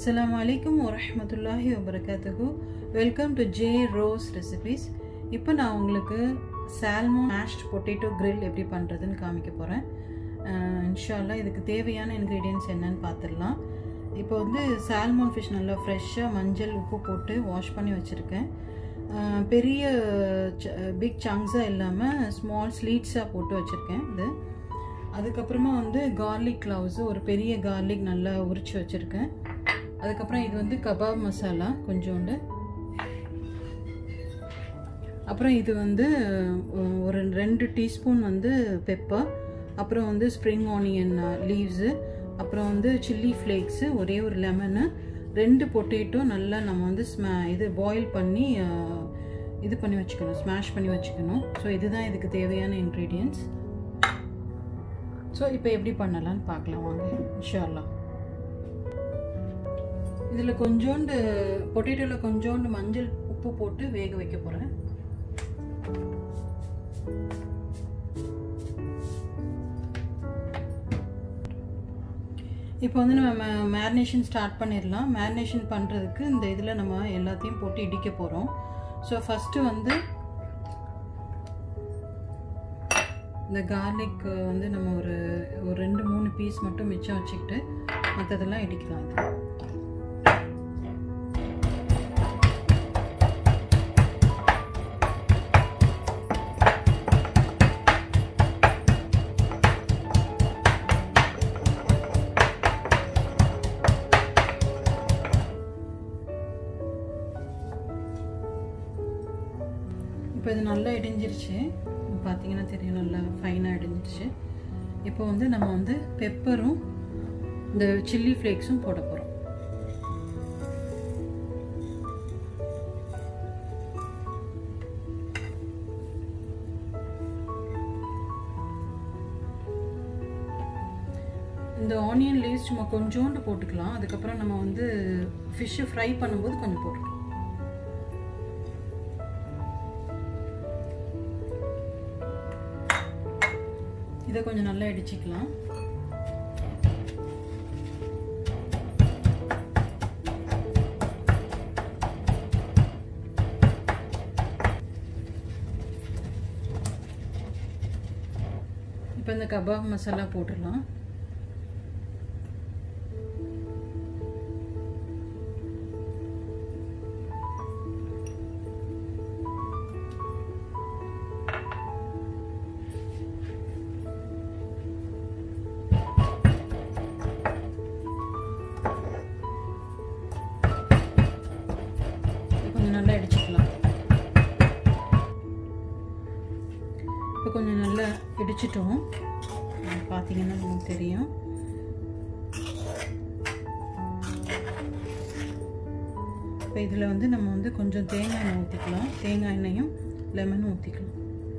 அஸ்ஸலாமு அலைக்கும் வரஹ்மத்துல்லாஹி வபரகாத்துஹு welcome to J Rose recipes இப்போ நான் உங்களுக்கு சால்மோ மேஷ்ட் பொட்டேட்டோ grill எப்படி பண்ணுறதுன்னு காமிக்க போகிறேன் இன்ஷால்லா இதுக்கு தேவையான இன்க்ரீடியன்ஸ் என்னன்னு பார்த்துடலாம் இப்போ வந்து சால்மோன் ஃபிஷ் நல்லா ஃப்ரெஷ்ஷாக மஞ்சள் உப்பு போட்டு வாஷ் பண்ணி வச்சுருக்கேன் அஹ் பெரிய பிக் சங்ஸாக இல்லாமல் ஸ்மால் ஸ்லீட்ஸாக போட்டு வச்சுருக்கேன் இது அதுக்கப்புறமா வந்து கார்லிக் க்ளவுஸு ஒரு பெரிய கார்லிக் நல்லா உரிச்சு வச்சுருக்கேன் அதுக்கப்புறம் இது வந்து கபாப் மசாலா கொஞ்சோண்டு அப்புறம் இது வந்து ஒரு ரெண்டு டீஸ்பூன் வந்து பெப்பர் அப்புறம் வந்து ஸ்ப்ரிங் ஆனியன் லீவ்ஸு அப்புறம் வந்து சில்லி ஃப்ளேக்ஸு ஒரே ஒரு லெமனு ரெண்டு பொட்டேட்டோ நல்லா நம்ம வந்து ஸ்மே இது பாயில் பண்ணி இது பண்ணி வச்சுக்கணும் ஸ்மாஷ் பண்ணி வச்சுக்கணும் ஸோ இதுதான் இதுக்கு தேவையான இன்க்ரீடியன்ஸ் ஸோ இப்போ எப்படி பண்ணலான்னு பார்க்கலாம் வாங்க இன்ஷால்லா இதில் கொஞ்சோண்டு பொட்டேட்டோவில் கொஞ்சோண்டு மஞ்சள் உப்பு போட்டு வேக வைக்க போகிறேன் இப்போ வந்து நம்ம மேரினேஷன் ஸ்டார்ட் பண்ணிடலாம் மேரினேஷன் பண்ணுறதுக்கு இந்த இதில் நம்ம எல்லாத்தையும் போட்டு இடிக்க போகிறோம் ஸோ ஃபஸ்ட்டு வந்து இந்த கார்லிக் வந்து நம்ம ஒரு ஒரு ரெண்டு மூணு பீஸ் மட்டும் மிச்சம் வச்சுக்கிட்டு மற்றதெல்லாம் இடிக்கலாம் இது இப்போ இது நல்லா இடிஞ்சிருச்சு பார்த்தீங்கன்னா தெரியும் நல்லா ஃபைனாக இடிஞ்சிருச்சு இப்போ வந்து நம்ம வந்து பெப்பரும் இந்த சில்லி ஃப்ளேக்ஸும் போட போகிறோம் இந்த ஆனியன் லீவ்ஸ் சும்மா கொஞ்சோண்டு போட்டுக்கலாம் அதுக்கப்புறம் நம்ம வந்து ஃபிஷ்ஷை ஃப்ரை பண்ணும்போது கொஞ்சம் போட்டுக்கலாம் இதை கொஞ்சம் நல்லா இடிச்சிக்கலாம் இப்போ இந்த கபாப் மசாலா போட்டுடலாம் கொஞ்சம் நல்லா இடிச்சுக்கலாம் இப்போ கொஞ்சம் நல்லா இடிச்சிட்டோம் பார்த்தீங்கன்னா நமக்கு தெரியும் இப்போ இதில் வந்து நம்ம வந்து கொஞ்சம் தேங்காய் எண்ணெய் ஊற்றிக்கலாம் தேங்காய் எண்ணெயும் லெமனும் ஊற்றிக்கலாம்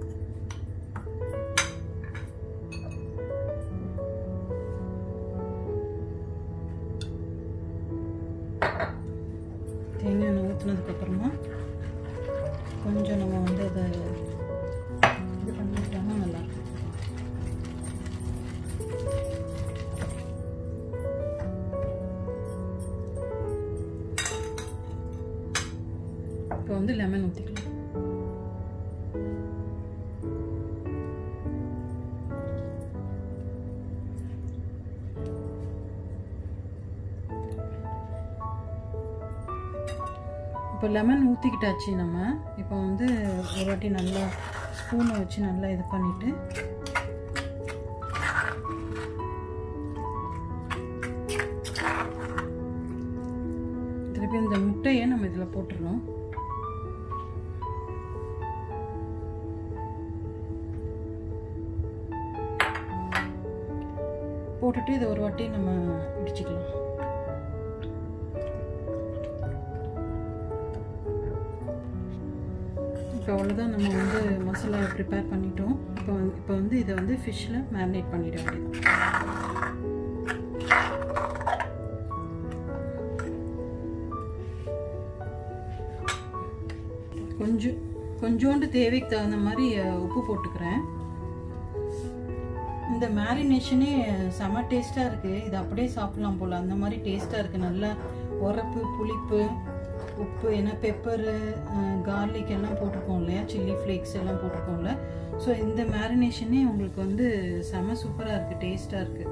தேங்காய் எண்ணெய் ஊற்றினதுக்கப்புறமா கொஞ்சம் நம்ம வந்து அதை இது பண்ணிட்டோம்னா நல்லாயிருக்கும் இப்போ வந்து லெமன் ஊற்றிக்கலாம் இப்போ லெமன் ஊற்றிக்கிட்டாச்சு நம்ம இப்போ வந்து ஒரு வாட்டி நல்லா ஸ்பூனை வச்சு நல்லா இது பண்ணிவிட்டு திருப்பி இந்த முட்டையை நம்ம இதில் போட்டுடணும் போட்டுட்டு இதை ஒரு வாட்டி நம்ம இடிச்சுக்கலாம் இப்போ அவ்வளோதான் நம்ம வந்து மசாலா ப்ரிப்பேர் பண்ணிட்டோம் இப்போ வந்து இப்போ வந்து இதை வந்து ஃபிஷ்ஷில் மேரினேட் பண்ணிட வேண்டியது கொஞ்சம் கொஞ்சோண்டு தேவைக்கு தகுந்த மாதிரி உப்பு போட்டுக்கிறேன் இந்த இந்த மேரினேஷனே செம டேஸ்ட்டாக இருக்குது இது அப்படியே சாப்பிடலாம் போல் அந்த மாதிரி டேஸ்ட்டாக இருக்குது நல்லா உரப்பு புளிப்பு உப்பு ஏன்னா பெப்பரு கார்லிக் எல்லாம் போட்டிருக்கோம் இல்லையா சில்லி ஃப்ளேக்ஸ் எல்லாம் போட்டிருக்கோம்ல ஸோ இந்த மேரினேஷனே உங்களுக்கு வந்து செம சூப்பராக இருக்குது டேஸ்ட்டாக இருக்குது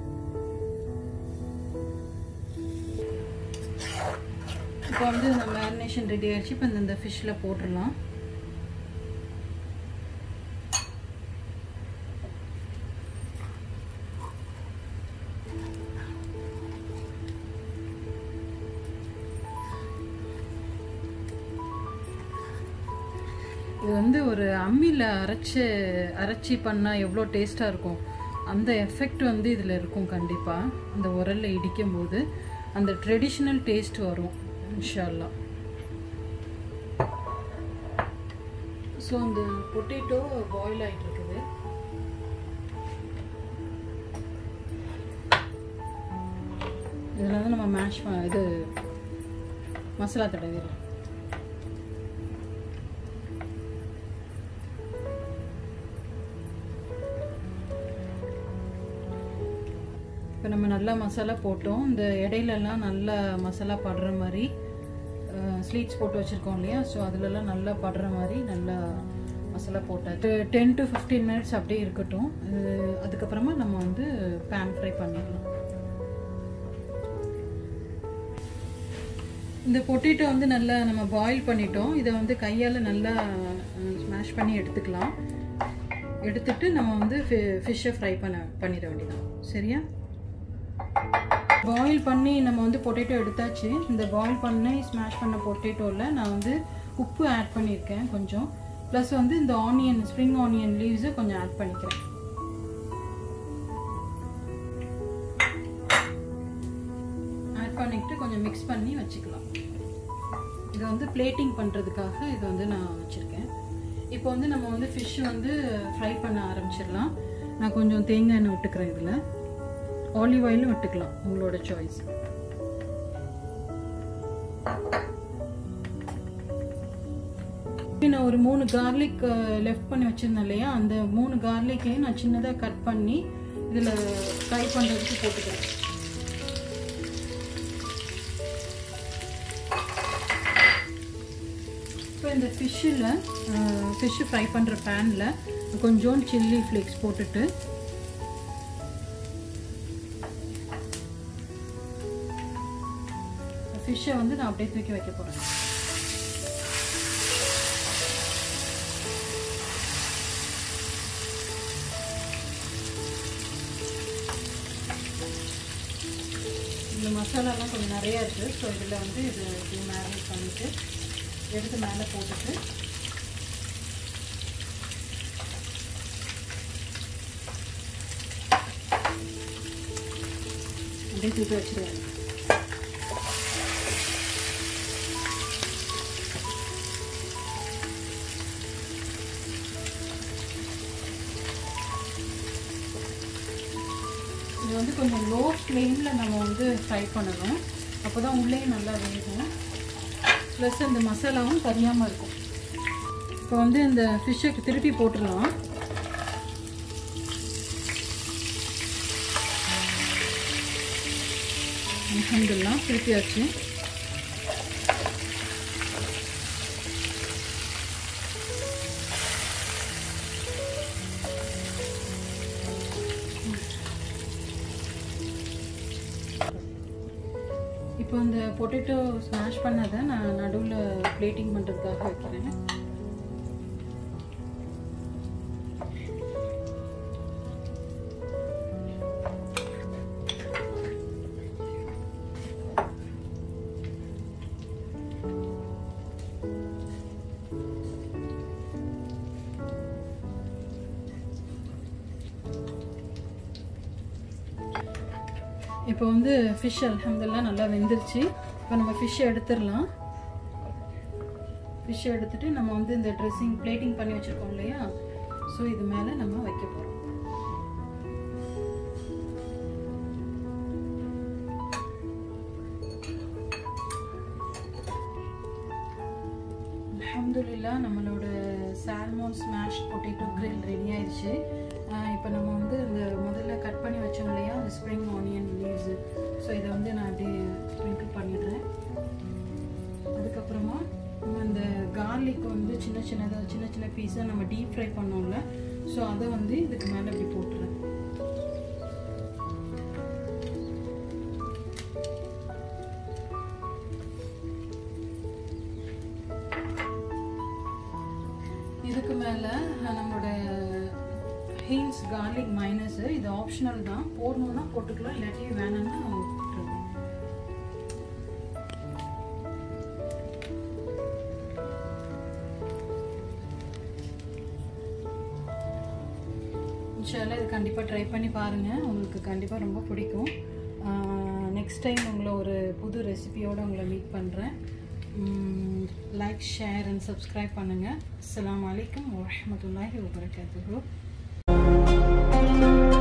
இப்போ வந்து இந்த மேரினேஷன் ரெடி ஆயிடுச்சு இப்போ இந்த ஃபிஷ்ஷில் போட்டுடலாம் இது வந்து ஒரு அம்மியில் அரைச்சி அரைச்சி பண்ணால் எவ்வளோ டேஸ்ட்டாக இருக்கும் அந்த எஃபெக்ட் வந்து இதில் இருக்கும் கண்டிப்பாக அந்த உரலில் இடிக்கும் போது அந்த ட்ரெடிஷ்னல் டேஸ்ட் வரும் இன்ஷால்லா ஸோ அந்த பொட்டேட்டோ பாயில் ஆகிட்டு இருக்குது இதில் வந்து நம்ம மேஷ் இது மசாலா தடவிடலாம் இப்போ நம்ம நல்லா மசாலா போட்டோம் இந்த இடையிலலாம் நல்லா மசாலா படுற மாதிரி ஸ்வீட்ஸ் போட்டு வச்சுருக்கோம் இல்லையா ஸோ அதிலலாம் நல்லா படுற மாதிரி நல்லா மசாலா போட்டாச்சு டென் டு ஃபிஃப்டீன் மினிட்ஸ் அப்படியே இருக்கட்டும் இது அதுக்கப்புறமா நம்ம வந்து பேன் ஃப்ரை பண்ணிடலாம் இந்த பொட்டேட்டோ வந்து நல்லா நம்ம பாயில் பண்ணிட்டோம் இதை வந்து கையால் நல்லா ஸ்மாஷ் பண்ணி எடுத்துக்கலாம் எடுத்துட்டு நம்ம வந்து ஃபிஷ்ஷை ஃப்ரை பண்ண பண்ணிட வேண்டியதான் சரியா பாயில் பண்ணி நம்ம வந்து பொட்டேட்டோ எடுத்தாச்சு இந்த பாயில் பண்ணி ஸ்மாஷ் பண்ண பொட்டேட்டோவில் நான் வந்து உப்பு ஆட் பண்ணியிருக்கேன் கொஞ்சம் ப்ளஸ் வந்து இந்த ஆனியன் ஸ்ப்ரிங் ஆனியன் லீவ்ஸை கொஞ்சம் ஆட் பண்ணிக்கிறேன் ஆட் பண்ணிக்கிட்டு கொஞ்சம் மிக்ஸ் பண்ணி வச்சுக்கலாம் இதை வந்து பிளேட்டிங் பண்ணுறதுக்காக இதை வந்து நான் வச்சுருக்கேன் இப்போ வந்து நம்ம வந்து ஃபிஷ் வந்து ஃப்ரை பண்ண ஆரம்பிச்சிடலாம் நான் கொஞ்சம் தேங்காய் எண்ணெய் விட்டுக்கிறேன் இதில் ஆலிவ் ஆயிலும் விட்டுக்கலாம் உங்களோட சாய்ஸ் நான் ஒரு மூணு கார்லிக் லெஃப்ட் பண்ணி வச்சுருந்தேன் இல்லையா அந்த மூணு கார்லிக்கையும் நான் சின்னதாக கட் பண்ணி இதில் ஃப்ரை பண்ணுறதுக்கு போட்டுக்கிறேன் இப்போ இந்த ஃபிஷ்ஷில் ஃபிஷ்ஷு ஃப்ரை பண்ணுற பேனில் கொஞ்சோண்டு சில்லி ஃப்ளேக்ஸ் போட்டுட்டு ஃபிஷ்ஷை வந்து நான் அப்படியே தூக்கி வைக்க போகிறேன் இந்த மசாலாலாம் கொஞ்சம் நிறையா இருக்குது ஸோ இதில் வந்து இது இப்படி மேரினேட் பண்ணிவிட்டு எடுத்து மேலே போட்டுட்டு அப்படியே தூக்கி வச்சுருவேன் இது வந்து கொஞ்சம் லோ ஃப்ளேமில் நம்ம வந்து ஃப்ரை பண்ணணும் அப்போ தான் உள்ளே நல்லா வேகும் ப்ளஸ் அந்த மசாலாவும் கரியாமல் இருக்கும் இப்போ வந்து இந்த ஃபிஷ்ஷை திருப்பி போட்டுடலாம் அலமதுல்லாம் திருப்பியாச்சு இப்போ இந்த பொட்டேட்டோ ஸ்மாஷ் பண்ணதை நான் நடுவில் பிளேட்டிங் பண்ணுறதுக்காக வைக்கிறேன் இப்போ வந்து ஃபிஷ் அலமதுல்லாம் நல்லா வெந்துருச்சு இப்போ நம்ம ஃபிஷ்ஷை எடுத்துடலாம் ஃபிஷ்ஷை எடுத்துட்டு நம்ம வந்து இந்த ட்ரெஸ்ஸிங் பிளேட்டிங் பண்ணி வச்சுருக்கோம் இல்லையா ஸோ இது மேலே நம்ம வைக்க போகிறோம் அலமதுல்லா நம்மளோட salmon smash potato grill ready ஆயிடுச்சு இப்போ நம்ம வந்து இந்த முதல்ல கட் பண்ணி வச்சோம் இல்லையா அந்த ஸ்ப்ரிங் ஆனியன் லீவ்ஸு ஸோ இதை வந்து நான் அப்படியே ஸ்ப்ரிங்கிள் பண்ணிடுறேன் அதுக்கப்புறமா நம்ம இந்த கார்லிக் வந்து சின்ன சின்னதாக சின்ன சின்ன பீஸாக நம்ம டீப் ஃப்ரை பண்ணோம்ல ஸோ அதை வந்து இதுக்கு மேலே அப்படி போட்டுறேன் இதுக்கு மேலே நம்மளோட ஹீல்ஸ் கார்லிக் மைனஸு இது ஆப்ஷனல் தான் போடணுன்னா போட்டுக்கலாம் இல்லாட்டி வேணும்னா விட்டுருவேன் இன்ஷால்லா இது கண்டிப்பாக ட்ரை பண்ணி பாருங்கள் உங்களுக்கு கண்டிப்பாக ரொம்ப பிடிக்கும் நெக்ஸ்ட் டைம் உங்களை ஒரு புது ரெசிபியோடு உங்களை மீட் பண்ணுறேன் லைக் ஷேர் அண்ட் சப்ஸ்கிரைப் பண்ணுங்கள் அஸ்லாம் வலைக்கம் வரமத்துல்லாஹி வபரகாத்துஹூ